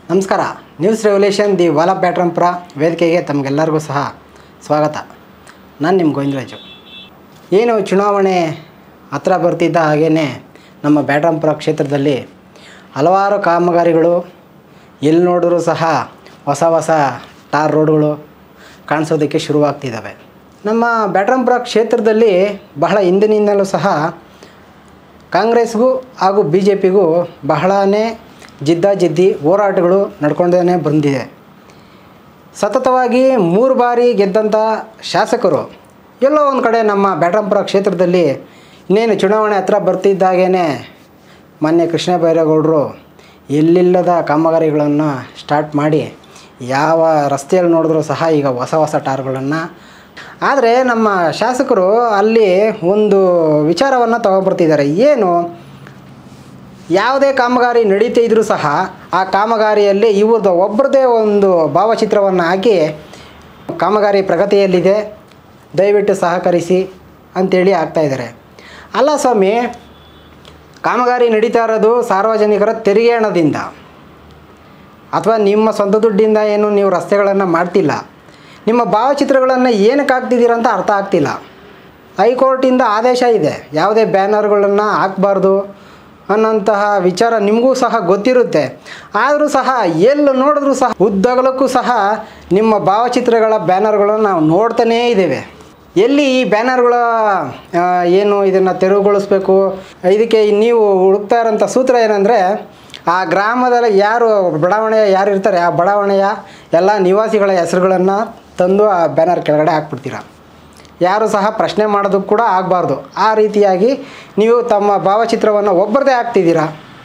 ನಮಸ್ಕಾರ news revolution the ವಾಲ ಬ್ಯಾಟ್ರಂಪುರ ವೇದಿಕೆಗೆ ತಮಗೆಲ್ಲರಿಗೂ ಸಹ ಸ್ವಾಗತ ನಾನು ನಿಮ್ಮ ಗೋವಿಂದರಾಜು ಏನು ಚುನಾವಣೆ ಹತ್ರ ಬರ್ತಿದ್ದ ಹಾಗೇ ನಮ್ಮ ಬ್ಯಾಟ್ರಂಪುರ ಕ್ಷೇತ್ರದಲ್ಲಿ ಹಲವಾರು ಕಾಮಗಾರಿಗಳು ಎಲ್ಲಿ ನೋಡಿದ್ರೂ ಸಹ ಹೊಸ ಹೊಸ ಟಾರ್ ರೋಡ್ಗಳು ಕಾಣಿಸೋದಕ್ಕೆ ಶುರುವಾಗ್ತಿದ್ದಾವೆ ನಮ್ಮ ಬ್ಯಾಟ್ರಂಪುರ ಕ್ಷೇತ್ರದಲ್ಲಿ ಬಹಳ ಹಿಂದಿನಿಂದಲೂ ಸಹ ಕಾಂಗ್ರೆಸ್ಗೂ ಹಾಗೂ ಬಿ ಜೆ ಪಿಗೂ ಬಹಳನೇ ಜಿದ್ದಾಜಿದ್ದಿ ಹೋರಾಟಗಳು ನಡ್ಕೊಂಡೇ ಬಂದಿದೆ ಸತತವಾಗಿ ಮೂರು ಬಾರಿ ಗೆದ್ದಂಥ ಶಾಸಕರು ಎಲ್ಲೋ ಒಂದು ಕಡೆ ನಮ್ಮ ಬ್ಯಾಟ್ರಂಪುರ ಕ್ಷೇತ್ರದಲ್ಲಿ ಇನ್ನೇನು ಚುನಾವಣೆ ಹತ್ರ ಬರ್ತಿದ್ದಾಗೇ ಮೊನ್ನೆ ಕೃಷ್ಣ ಬೈರೇಗೌಡರು ಎಲ್ಲಿಲ್ಲದ ಕಾಮಗಾರಿಗಳನ್ನು ಸ್ಟಾರ್ಟ್ ಮಾಡಿ ಯಾವ ರಸ್ತೆಯಲ್ಲಿ ನೋಡಿದ್ರೂ ಸಹ ಈಗ ಹೊಸ ಹೊಸ ಟಾರ್ಗಳನ್ನು ಆದರೆ ನಮ್ಮ ಶಾಸಕರು ಅಲ್ಲಿ ಒಂದು ವಿಚಾರವನ್ನು ತಗೊಬರ್ತಿದ್ದಾರೆ ಏನು ಯಾವುದೇ ಕಾಮಗಾರಿ ನಡೀತಾ ಇದ್ರೂ ಸಹ ಆ ಕಾಮಗಾರಿಯಲ್ಲಿ ಇವ್ರದ್ದು ಒಬ್ಬರದೇ ಒಂದು ಭಾವಚಿತ್ರವನ್ನು ಹಾಕಿ ಕಾಮಗಾರಿ ಪ್ರಗತಿಯಲ್ಲಿದೆ ದಯವಿಟ್ಟು ಸಹಕರಿಸಿ ಅಂಥೇಳಿ ಆಗ್ತಾಯಿದ್ದಾರೆ ಅಲ್ಲ ಸ್ವಾಮಿ ಕಾಮಗಾರಿ ನಡೀತಾ ಇರೋದು ಸಾರ್ವಜನಿಕರ ತೆರಿಗೆ ಹಣದಿಂದ ಅಥವಾ ನಿಮ್ಮ ಸ್ವಂತ ದುಡ್ಡಿಂದ ಏನು ನೀವು ರಸ್ತೆಗಳನ್ನು ಮಾಡ್ತಿಲ್ಲ ನಿಮ್ಮ ಭಾವಚಿತ್ರಗಳನ್ನು ಏನಕ್ಕೆ ಹಾಕ್ತಿದ್ದೀರ ಅಂತ ಅರ್ಥ ಆಗ್ತಿಲ್ಲ ಹೈಕೋರ್ಟಿಂದ ಆದೇಶ ಇದೆ ಯಾವುದೇ ಬ್ಯಾನರ್ಗಳನ್ನು ಹಾಕಬಾರ್ದು ಅನ್ನೋಂತಹ ವಿಚಾರ ನಿಮಗೂ ಸಹ ಗೊತ್ತಿರುತ್ತೆ ಆದರೂ ಸಹ ಎಲ್ಲಿ ನೋಡಿದ್ರೂ ಸಹ ಉದ್ದಗಲಕ್ಕೂ ಸಹ ನಿಮ್ಮ ಭಾವಚಿತ್ರಗಳ ಬ್ಯಾನರ್ಗಳನ್ನು ನಾವು ನೋಡ್ತಾನೇ ಇದ್ದೇವೆ ಎಲ್ಲಿ ಈ ಬ್ಯಾನರ್ಗಳ ಆ, ಏನು ಇದನ್ನು ತೆರವುಗೊಳಿಸ್ಬೇಕು ಇದಕ್ಕೆ ನೀವು ಹುಡುಕ್ತಾ ಇರೋಂಥ ಸೂತ್ರ ಏನಂದರೆ ಆ ಗ್ರಾಮದಲ್ಲಿ ಯಾರು ಬಡಾವಣೆಯ ಯಾರು ಇರ್ತಾರೆ ಆ ಬಡಾವಣೆಯ ಎಲ್ಲ ನಿವಾಸಿಗಳ ಹೆಸರುಗಳನ್ನು ತಂದು ಆ ಬ್ಯಾನರ್ ಕೆಳಗಡೆ ಹಾಕ್ಬಿಡ್ತೀರ ಯಾರು ಸಹ ಪ್ರಶ್ನೆ ಮಾಡೋದಕ್ಕೆ ಕೂಡ ಆಗಬಾರ್ದು ಆ ರೀತಿಯಾಗಿ ನೀವು ತಮ್ಮ ಭಾವಚಿತ್ರವನ್ನು ಒಬ್ಬರದೇ ಹಾಕ್ತಿದ್ದೀರಾ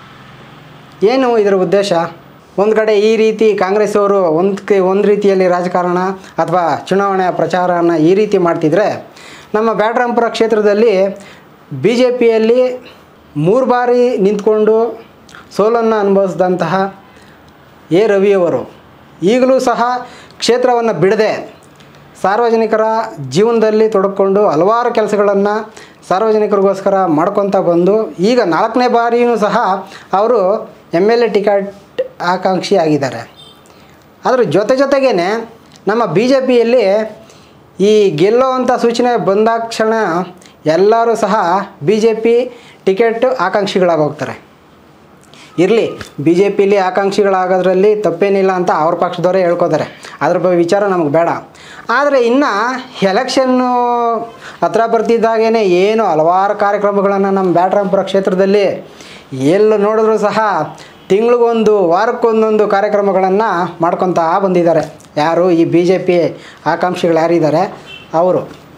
ಏನು ಇದರ ಉದ್ದೇಶ ಒಂದು ಕಡೆ ಈ ರೀತಿ ಕಾಂಗ್ರೆಸ್ ಅವರು ಒಂದು ಒಂದು ರೀತಿಯಲ್ಲಿ ರಾಜಕಾರಣ ಅಥವಾ ಚುನಾವಣೆಯ ಪ್ರಚಾರನ ಈ ರೀತಿ ಮಾಡ್ತಿದ್ರೆ ನಮ್ಮ ಬ್ಯಾಟ್ರಾಂಪುರ ಕ್ಷೇತ್ರದಲ್ಲಿ ಬಿ ಜೆ ಪಿಯಲ್ಲಿ ಮೂರು ಬಾರಿ ನಿಂತ್ಕೊಂಡು ಸೋಲನ್ನು ಅನುಭವಿಸಿದಂತಹ ಎ ರವಿಯವರು ಈಗಲೂ ಸಹ ಕ್ಷೇತ್ರವನ್ನು ಬಿಡದೆ ಸಾರ್ವಜನಿಕರ ಜೀವನದಲ್ಲಿ ತೊಡಕೊಂಡು ಹಲವಾರು ಕೆಲಸಗಳನ್ನು ಸಾರ್ವಜನಿಕರಿಗೋಸ್ಕರ ಮಾಡ್ಕೊತ ಬಂದು ಈಗ ನಾಲ್ಕನೇ ಬಾರಿಯೂ ಸಹ ಅವರು ಎಮ್ ಎಲ್ ಎ ಟಿಕೆಟ್ ಆಕಾಂಕ್ಷಿ ಆಗಿದ್ದಾರೆ ಅದರ ಜೊತೆ ಜೊತೆಗೇ ನಮ್ಮ ಬಿ ಜೆ ಪಿಯಲ್ಲಿ ಈ ಗೆಲ್ಲುವಂಥ ಸೂಚನೆ ಬಂದಾಕ್ಷಣ ಎಲ್ಲರೂ ಸಹ ಬಿ ಜೆ ಪಿ ಟಿಕೆಟ್ ಆಕಾಂಕ್ಷಿಗಳಾಗೋಗ್ತಾರೆ ಇರಲಿ ಬಿ ಜೆ ಪಿಲಿ ಆಕಾಂಕ್ಷಿಗಳಾಗೋದ್ರಲ್ಲಿ ತಪ್ಪೇನಿಲ್ಲ ಅಂತ ಅವ್ರ ಪಕ್ಷದವರೇ ಹೇಳ್ಕೋತಾರೆ ಅದ್ರ ಬಗ್ಗೆ ವಿಚಾರ ನಮಗೆ ಬೇಡ ಆದರೆ ಇನ್ನು ಎಲೆಕ್ಷನ್ನು ಹತ್ರ ಬರ್ತಿದ್ದಾಗೇ ಏನು ಹಲವಾರು ಕಾರ್ಯಕ್ರಮಗಳನ್ನು ನಮ್ಮ ಬ್ಯಾಟ್ರಾಂಪುರ ಕ್ಷೇತ್ರದಲ್ಲಿ ಎಲ್ಲಿ ನೋಡಿದ್ರೂ ಸಹ ತಿಂಗಳಿಗೊಂದು ವಾರಕ್ಕೊಂದೊಂದು ಕಾರ್ಯಕ್ರಮಗಳನ್ನು ಮಾಡ್ಕೊತಾ ಬಂದಿದ್ದಾರೆ ಯಾರು ಈ ಬಿ ಜೆ ಪಿ ಆಕಾಂಕ್ಷಿಗಳು ಯಾರಿದ್ದಾರೆ ಅವರು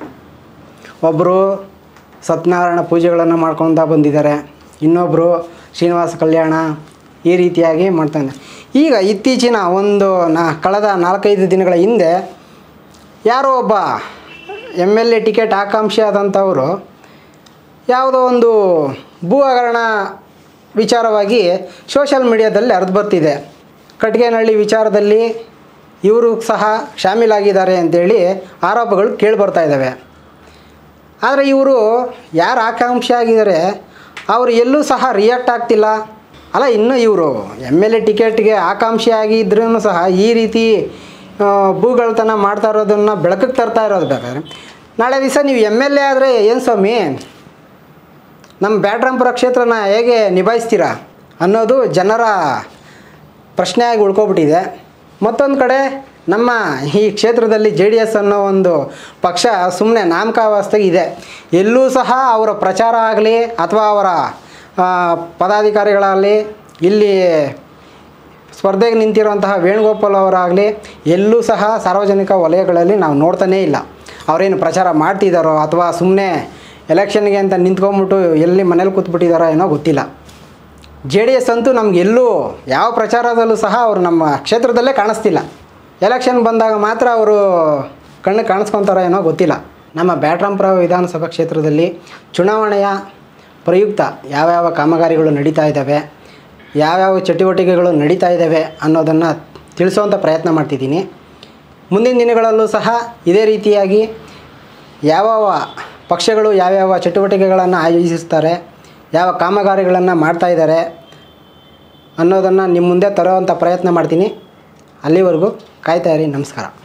ಒಬ್ಬರು ಸತ್ಯನಾರಾಯಣ ಪೂಜೆಗಳನ್ನು ಮಾಡ್ಕೊತಾ ಬಂದಿದ್ದಾರೆ ಇನ್ನೊಬ್ಬರು ಶ್ರೀನಿವಾಸ ಕಲ್ಯಾಣ ಈ ರೀತಿಯಾಗಿ ಮಾಡ್ತಾನೆ ಈಗ ಇತ್ತೀಚಿನ ಒಂದು ನಾ ಕಳೆದ ನಾಲ್ಕೈದು ದಿನಗಳ ಹಿಂದೆ ಯಾರೋ ಒಬ್ಬ ಎಮ್ ಎಲ್ ಎ ಟಿಕೆಟ್ ಆಕಾಂಕ್ಷಿ ಆದಂಥವರು ಯಾವುದೋ ಒಂದು ಭೂ ಹಗರಣ ವಿಚಾರವಾಗಿ ಸೋಷಲ್ ಮೀಡಿಯಾದಲ್ಲಿ ಹರಿದು ಬರ್ತಿದೆ ಕಟ್ಗೆನಹಳ್ಳಿ ವಿಚಾರದಲ್ಲಿ ಇವರು ಸಹ ಶಾಮೀಲಾಗಿದ್ದಾರೆ ಅಂತೇಳಿ ಆರೋಪಗಳು ಕೇಳಿ ಬರ್ತಾ ಇದ್ದಾವೆ ಆದರೆ ಇವರು ಯಾರು ಆಕಾಂಕ್ಷಿ ಆಗಿದ್ದಾರೆ ಅವರು ಎಲ್ಲೂ ಸಹ ರಿಯಾಕ್ಟ್ ಆಗ್ತಿಲ್ಲ ಅಲ್ಲ ಇನ್ನು ಇವರು ಎಮ್ ಎಲ್ ಎ ಟಿಕೆಟ್ಗೆ ಆಕಾಂಕ್ಷಿ ಆಗಿದ್ರೂ ಸಹ ಈ ರೀತಿ ಆ, ಭೂಗಳತನ ಮಾಡ್ತಾ ಇರೋದನ್ನು ಬೆಳಕಿಗೆ ತರ್ತಾ ಇರೋದು ಬೇಕಾದ್ರೆ ನಾಳೆ ದಿವಸ ನೀವು ಎಮ್ ಎಲ್ ಎ ಆದರೆ ಏನು ಸ್ವಾಮಿ ನಮ್ಮ ಬ್ಯಾಟ್ರಾಂಪುರ ಕ್ಷೇತ್ರನ ಹೇಗೆ ನಿಭಾಯಿಸ್ತೀರಾ ಅನ್ನೋದು ಜನರ ಪ್ರಶ್ನೆಯಾಗಿ ಉಳ್ಕೊಬಿಟ್ಟಿದೆ ಮತ್ತೊಂದು ಕಡೆ ನಮ್ಮ ಈ ಕ್ಷೇತ್ರದಲ್ಲಿ ಜೆ ಡಿ ಎಸ್ ಅನ್ನೋ ಒಂದು ಪಕ್ಷ ಸುಮ್ಮನೆ ನಾಮಕಾವಸ್ಥೆಗೆ ಇದೆ ಎಲ್ಲೂ ಸಹ ಅವರ ಪ್ರಚಾರ ಆಗಲಿ ಅಥವಾ ಅವರ ಆ, ಪದಾಧಿಕಾರಿಗಳಾಗಲಿ ಇಲ್ಲಿ ಸ್ಪರ್ಧೆಗೆ ನಿಂತಿರುವಂತಹ ವೇಣುಗೋಪಾಲ್ ಅವರಾಗಲಿ ಎಲ್ಲೂ ಸಹ ಸಾರ್ವಜನಿಕ ವಲಯಗಳಲ್ಲಿ ನಾವು ನೋಡ್ತಾನೇ ಇಲ್ಲ ಅವರೇನು ಪ್ರಚಾರ ಮಾಡ್ತಿದ್ದಾರೋ ಅಥವಾ ಸುಮ್ಮನೆ ಎಲೆಕ್ಷನ್ಗೆ ಅಂತ ನಿಂತ್ಕೊಂಬಿಟ್ಟು ಎಲ್ಲಿ ಮನೇಲಿ ಕೂತ್ಬಿಟ್ಟಿದ್ದಾರೋ ಏನೋ ಗೊತ್ತಿಲ್ಲ ಜೆ ಡಿ ಎಸ್ ಅಂತೂ ನಮ್ಗೆ ಎಲ್ಲೂ ಯಾವ ಪ್ರಚಾರದಲ್ಲೂ ಸಹ ಅವರು ನಮ್ಮ ಕ್ಷೇತ್ರದಲ್ಲೇ ಕಾಣಿಸ್ತಿಲ್ಲ ಎಲೆಕ್ಷನ್ ಬಂದಾಗ ಮಾತ್ರ ಅವರು ಕಣ್ಣು ಕಾಣಿಸ್ಕೊತಾರೋ ಏನೋ ಗೊತ್ತಿಲ್ಲ ನಮ್ಮ ಬ್ಯಾಟ್ರಾಂಪುರ ವಿಧಾನಸಭಾ ಕ್ಷೇತ್ರದಲ್ಲಿ ಚುನಾವಣೆಯ ಪ್ರಯುಕ್ತ ಯಾವ್ಯಾವ ಕಾಮಗಾರಿಗಳು ನಡೀತಾ ಇದ್ದಾವೆ ಯಾವ್ಯಾವ ಚಟುವಟಿಕೆಗಳು ನಡೀತಾ ಇದ್ದಾವೆ ಅನ್ನೋದನ್ನು ತಿಳಿಸೋವಂಥ ಪ್ರಯತ್ನ ಮಾಡ್ತಿದ್ದೀನಿ ಮುಂದಿನ ದಿನಗಳಲ್ಲೂ ಸಹ ಇದೇ ರೀತಿಯಾಗಿ ಯಾವ್ಯಾವ ಪಕ್ಷಗಳು ಯಾವ್ಯಾವ ಚಟುವಟಿಕೆಗಳನ್ನು ಆಯೋಜಿಸ್ತಾರೆ ಯಾವ ಕಾಮಗಾರಿಗಳನ್ನು ಮಾಡ್ತಾ ಇದ್ದಾರೆ ಅನ್ನೋದನ್ನು ನಿಮ್ಮ ಮುಂದೆ ತರೋವಂಥ ಪ್ರಯತ್ನ ಮಾಡ್ತೀನಿ ಅಲ್ಲಿವರೆಗೂ ಕಾಯ್ತಾ ಇರಿ ನಮಸ್ಕಾರ